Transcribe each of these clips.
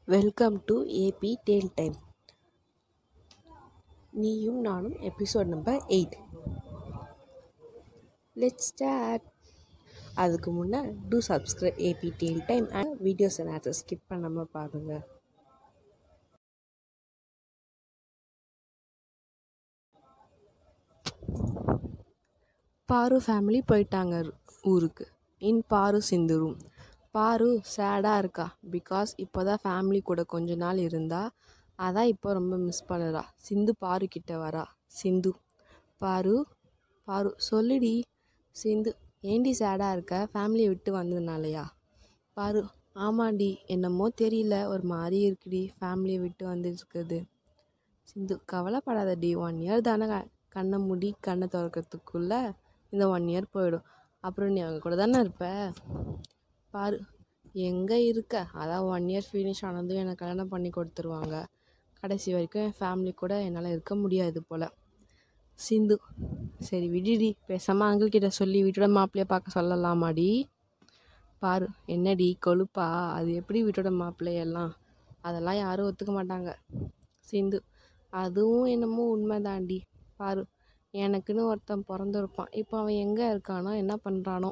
welcome to AB tale time நீயும் நானும் episode number eight let's start அதுக்கு முன்னே do subscribe AB tale time and videos and skip பண்ணாமல் பாருங்கள் பாரு ஃபேமிலி போயிட்டாங்க ஊருக்கு இன் பாரு சிந்து ரூம் பாரு சேடாக இருக்கா பிகாஸ் இப்போ தான் ஃபேமிலி கூட கொஞ்ச நாள் இருந்தா அதான் இப்போ ரொம்ப மிஸ் பண்ணுறா சிந்து பாரு கிட்ட வரா சிந்து பாரு பாரு சொல்லுடி சிந்து ஏண்டி சேடாக இருக்க ஃபேமிலியை விட்டு வந்ததுனாலயா பாரு ஆமாண்டி என்னமோ தெரியல ஒரு மாதிரி இருக்குடி ஃபேமிலியை விட்டு வந்துருக்குது சிந்து கவலைப்படாதடி ஒன் இயர் தானே க- கண்ணை மூடி கண்ணை திறக்கிறதுக்குள்ளே இந்த ஒன் இயர் போயிடும் அப்புறம் நீ அவங்க கூட தானே இருப்ப பாரு எங்கே இருக்க அதான் ஒன் இயர் ஃபினிஷ் ஆனதும் எனக்கு கல்யாணம் பண்ணி கொடுத்துருவாங்க கடைசி வரைக்கும் என் ஃபேமிலி கூட என்னால் இருக்க முடியாது போல் சிந்து சரி விடுடி பேசாமல் அங்கிள் கிட்ட சொல்லி வீட்டோட மாப்பிள்ளைய பார்க்க சொல்லலாமாடி பாரு என்னடி கொழுப்பா அது எப்படி வீட்டோட மாப்பிள்ளையெல்லாம் அதெல்லாம் யாரும் ஒத்துக்க மாட்டாங்க சிந்து அதுவும் என்னமோ உண்மைதாண்டி பாரு எனக்குன்னு ஒருத்தன் பிறந்திருப்பான் இப்போ அவன் எங்கே இருக்கானோ என்ன பண்ணுறானோ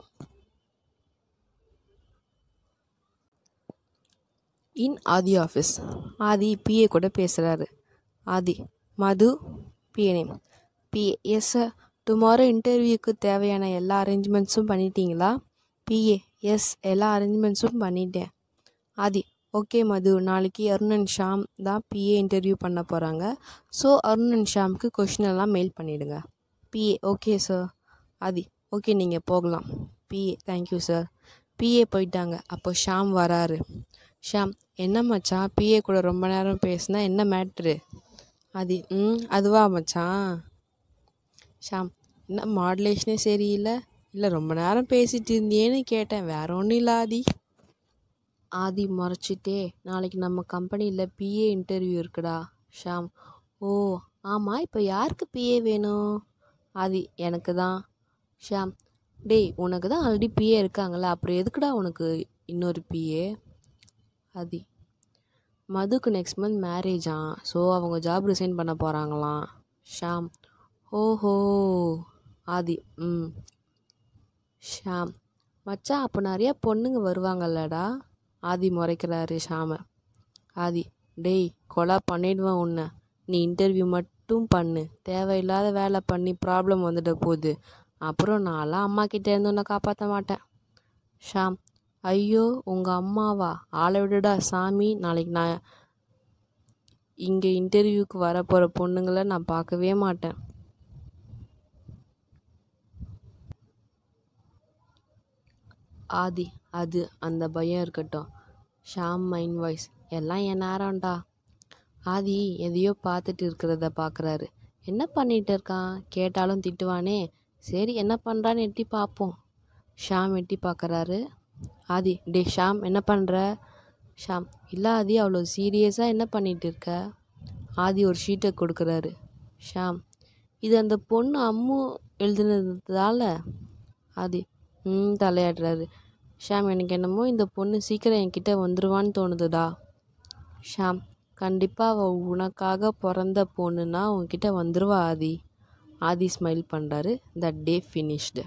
இன் ஆதி ஆஃபீஸ் ஆதி பிஏ கூட பேசுகிறாரு Aadhi Madhu PA name PA yes sir tomorrow இன்டர்வியூக்கு தேவையான எல்லா அரேஞ்ச்மெண்ட்ஸும் பண்ணிட்டீங்களா பிஏ எஸ் எல்லா அரேஞ்ச்மெண்ட்ஸும் பண்ணிட்டேன் ஆதி ஓகே மது நாளைக்கு அருண் அண்ட் ஷாம் தான் பிஏ இன்டர்வியூ பண்ண போகிறாங்க ஸோ அருண் அண்ட் ஷாம்க்கு கொஷின் எல்லாம் மெயில் பண்ணிவிடுங்க PA okay sir Aadhi okay நீங்கள் போகலாம் பிஏ தேங்க்யூ சார் பிஏ போயிட்டாங்க அப்போ ஷாம் வராரு ஷாம் என்ன மச்சான் பிஏ கூட ரொம்ப நேரம் பேசினா என்ன மேட்ரு ஆதி ம் அதுவா மச்சான் ஷாம் என்ன மாடுலேஷனே சரியில்லை இல்லை ரொம்ப நேரம் பேசிட்டு இருந்தியேன்னு கேட்டேன் வேற ஒன்றும் இல்லை ஆதி ஆதி முறைச்சிட்டே நாளைக்கு நம்ம கம்பெனியில் பிஏ இன்டர்வியூ இருக்குடா ஷாம் ஓ ஆமாம் இப்போ யாருக்கு பிஏ வேணும் ஆதி எனக்கு தான் ஷாம் டேய் உனக்கு தான் ஆல்ரெடி பிஏ இருக்காங்களா அப்புறம் எதுக்குடா உனக்கு இன்னொரு பிஏ ஆதி மதுக்கு நெக்ஸ்ட் மந்த் மேரேஜா ஸோ அவங்க ஜாப் ரிசைன் பண்ண போகிறாங்களாம் ஷாம் ஓஹோ ஆதி ம் ஷாம் மச்சான் அப்போ நிறைய பொண்ணுங்க வருவாங்கல்லடா ஆதி முறைக்கிறாரு ஷாம ஆதி டேய் கொலை பண்ணிடுவேன் உன்னை நீ இன்டர்வியூ மட்டும் பண்ணு தேவையில்லாத வேலை பண்ணி ப்ராப்ளம் வந்துட போகுது அப்புறம் நான்லாம் அம்மா கிட்ட இருந்து உன்னை காப்பாற்ற மாட்டேன் ஷாம் ஐயோ உங்கள் அம்மாவா ஆளை விடுடா சாமி நாளைக்கு நான் இங்கே இன்டர்வியூக்கு வர போகிற பொண்ணுங்களை நான் பார்க்கவே மாட்டேன் ஆதி அது அந்த பயம் இருக்கட்டும் ஷாம் மைண்ட் வாய்ஸ் எல்லாம் என் நேரம்டா ஆதி எதையோ பார்த்துட்டு இருக்கிறத பார்க்குறாரு என்ன பண்ணிட்டு இருக்கான் கேட்டாலும் திட்டுவானே சரி என்ன பண்ணுறான்னு எட்டி பார்ப்போம் ஷாம் எட்டி பார்க்குறாரு ஆதி டே ஷாம் என்ன பண்ணுற ஷாம் இல்லை ஆதி அவ்வளோ சீரியஸாக என்ன பண்ணிட்டு இருக்க ஆதி ஒரு ஷீட்டை கொடுக்குறாரு ஷாம் இது அந்த பொண்ணு அம்மு எழுதுனதால ஆதி ம் தலையாடுறாரு ஷாம் எனக்கு என்னமோ இந்த பொண்ணு சீக்கிரம் என்கிட்ட வந்துருவான்னு தோணுதுடா ஷாம் கண்டிப்பாக அவள் உனக்காக பிறந்த பொண்ணுன்னா உன்கிட்ட வந்துருவா ஆதி ஆதி ஸ்மைல் பண்ணுறாரு that day finished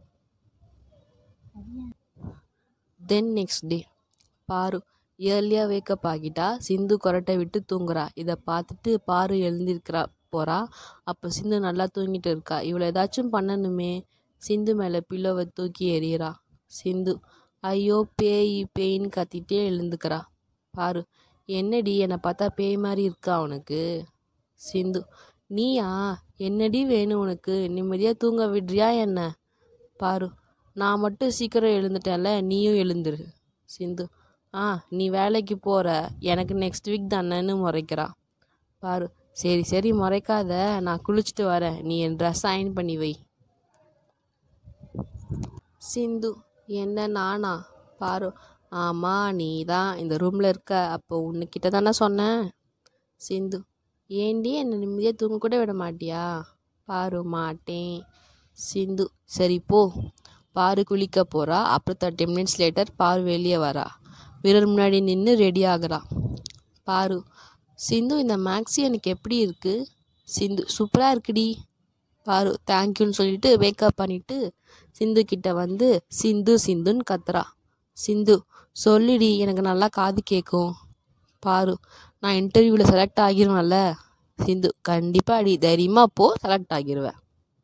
then next day பாரு இயர்லியாக வேக்கப் ஆகிட்டா சிந்து கொரட்டை விட்டு தூங்குறா இதை பார்த்துட்டு பாரு எழுந்திருக்கிறா போகிறா அப்போ சிந்து நல்லா தூங்கிட்டு இருக்கா இவளை ஏதாச்சும் பண்ணணுமே சிந்து மேலே பில்லோவை தூக்கி எறிகிறா சிந்து ஐயோ பேய் பேயின்னு கத்திட்டே எழுந்துக்கிறா பாரு என்னடி என்னை பார்த்தா பேய் மாதிரி இருக்கா உனக்கு சிந்து நீயா என்னடி வேணும் உனக்கு நிம்மதியாக தூங்க விடுறியா என்ன பாரு நான் மட்டும் சீக்கிரம் எழுந்துட்டேன்ல நீயும் எழுந்துரு சிந்து ஆ நீ வேலைக்கு போகிற எனக்கு நெக்ஸ்ட் வீக் தானேன்னு முறைக்கிறா பாரு சரி சரி முறைக்காத நான் குளிச்சுட்டு வரேன் நீ என் ட்ரெஸ் அயன் பண்ணி வை சிந்து என்ன நானா பாரு ஆமாம் நீ தான் இந்த ரூமில் இருக்க அப்போ உன்கிட்ட தானே சொன்னேன் சிந்து ஏண்டி என்னை நிம்மதியாக தூங்க கூட விட மாட்டியா பாரு மாட்டேன் சிந்து சரி போ பாரு குளிக்க போகிறா அப்புறம் தேர்ட்டி மினிட்ஸ் லேட்டர் பாரு வெளியே வரா மிரர் முன்னாடி நின்று ரெடி ஆகுறா பாரு சிந்து இந்த மேக்ஸி எனக்கு எப்படி இருக்கு சிந்து சூப்பராக இருக்குடி பாரு தேங்க்யூன்னு சொல்லிட்டு வேக்கப் பண்ணிட்டு சிந்து கிட்ட வந்து சிந்து சிந்துன்னு கத்துறா சிந்து சொல்லுடி எனக்கு நல்லா காது கேட்கும் பாரு நான் இன்டர்வியூவில் செலக்ட் ஆகிருவேன்ல சிந்து கண்டிப்பாக அடி தைரியமாக போ செலக்ட் ஆகிருவேன்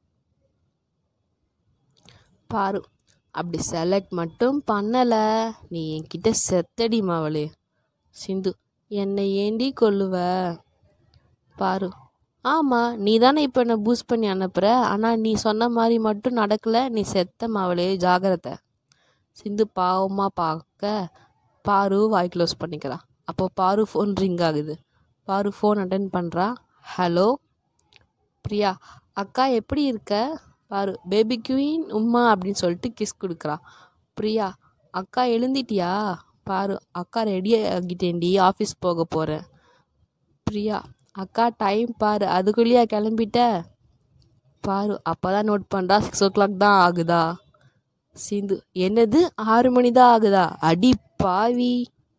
பாரு அப்படி செலக்ட் மட்டும் பண்ணலை நீ என்கிட்ட செத்தடி மாவளே சிந்து என்னை ஏண்டி கொல்லுவ பாரு ஆமாம் நீ தானே இப்போ என்னை பூஸ்ட் பண்ணி அனுப்புகிற ஆனால் நீ சொன்ன மாதிரி மட்டும் நடக்கலை நீ செத்த மாவளே ஜாகிரதை சிந்து பாவமாக பார்க்க பாரு வாய் க்ளோஸ் பண்ணிக்கிறா அப்போ பாரு ஃபோன் ரிங் ஆகுது பாரு ஃபோன் அட்டன் பண்ணுறா ஹலோ பிரியா அக்கா எப்படி இருக்க பாரு பேபி குயின் உம்மா அப்படின்னு சொல்லிட்டு கிஸ் கொடுக்குறா பிரியா அக்கா எழுந்திட்டியா பாரு அக்கா ரெடி ஆகிட்டேன்டி ஆஃபீஸ் போக போகிறேன் பிரியா அக்கா டைம் பாரு அதுக்குள்ளேயா கிளம்பிட்ட பாரு அப்போ தான் நோட் பண்ணுறா சிக்ஸ் ஓ கிளாக் தான் ஆகுதா சிந்து என்னது ஆறு மணி தான் ஆகுதா அடி பாவி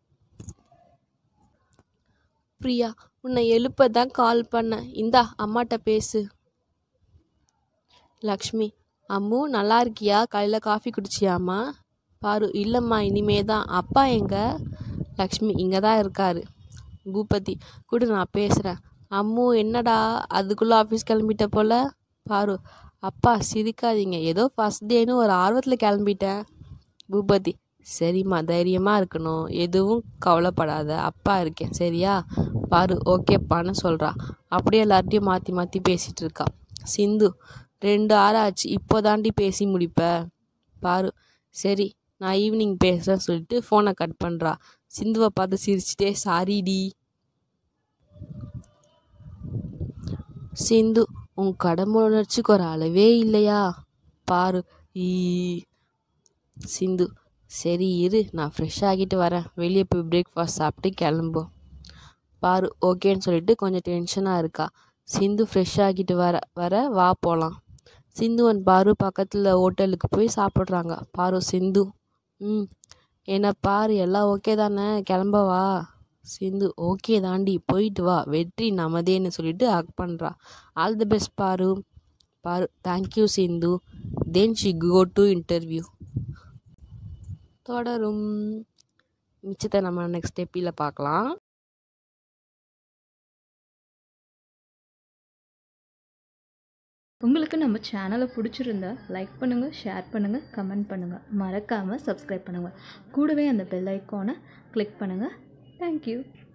பிரியா உன்னை எழுப்ப தான் கால் பண்ணேன் இந்தா அம்மாட்ட பேசு லக்ஷ்மி அம்மு நல்லா இருக்கியா காலையில் காஃபி குடிச்சியாம்மா பாரு இல்லைம்மா இனிமே தான் அப்பா எங்க லக்ஷ்மி இங்கே தான் இருக்காரு பூபதி கூட நான் பேசுகிறேன் அம்மு என்னடா அதுக்குள்ளே ஆஃபீஸ் கிளம்பிட்ட போல பாரு அப்பா சிரிக்காதீங்க ஏதோ ஃபஸ்ட் டேன்னு ஒரு ஆர்வத்தில் கிளம்பிட்டேன் பூபதி சரிம்மா தைரியமாக இருக்கணும் எதுவும் கவலைப்படாத அப்பா இருக்கேன் சரியா பாரு ஓகேப்பான்னு சொல்கிறா அப்படியே எல்லார்ட்டையும் மாற்றி மாற்றி பேசிகிட்டு இருக்கா சிந்து ரெண்டு ஆறு ஆச்சு இப்போ தாண்டி பேசி முடிப்ப பாரு சரி நான் ஈவினிங் பேசுகிறேன்னு சொல்லிட்டு ஃபோனை கட் பண்ணுறா சிந்துவை பார்த்து சிரிச்சிட்டே சாரிடி சிந்து உன் கடமை உணர்ச்சிக்கு ஒரு அளவே இல்லையா பாரு ஈ சிந்து சரி இரு நான் ஃப்ரெஷ் ஆகிட்டு வரேன் வெளியே போய் பிரேக்ஃபாஸ்ட் சாப்பிட்டு கிளம்பும் பாரு ஓகேன்னு சொல்லிட்டு கொஞ்சம் டென்ஷனாக இருக்கா சிந்து ஃப்ரெஷ் ஆகிட்டு வர வர வா போகலாம் சிந்துவன் பாரு பக்கத்தில் ஹோட்டலுக்கு போய் சாப்பிட்றாங்க பாரு சிந்து ம் என்ன பாரு எல்லாம் ஓகே தானே கிளம்பவா சிந்து ஓகே தாண்டி போயிட்டு வா வெற்றி நமதேன்னு சொல்லிட்டு ஹக் பண்ணுறா ஆல் தி பெஸ்ட் பாரு பாரு thank you Sindhu then she go to interview தொடரும் மிச்சத்தை நம்ம நெக்ஸ்ட் எப்பியில் பார்க்கலாம் உங்களுக்கு நம்ம சேனலை பிடிச்சிருந்தா லைக் பண்ணுங்கள் ஷேர் பண்ணுங்கள் கமெண்ட் பண்ணுங்கள் மறக்காமல் சப்ஸ்கிரைப் பண்ணுங்கள் கூடவே அந்த பெல் ஐக்கானை கிளிக் பண்ணுங்கள் தேங்க்யூ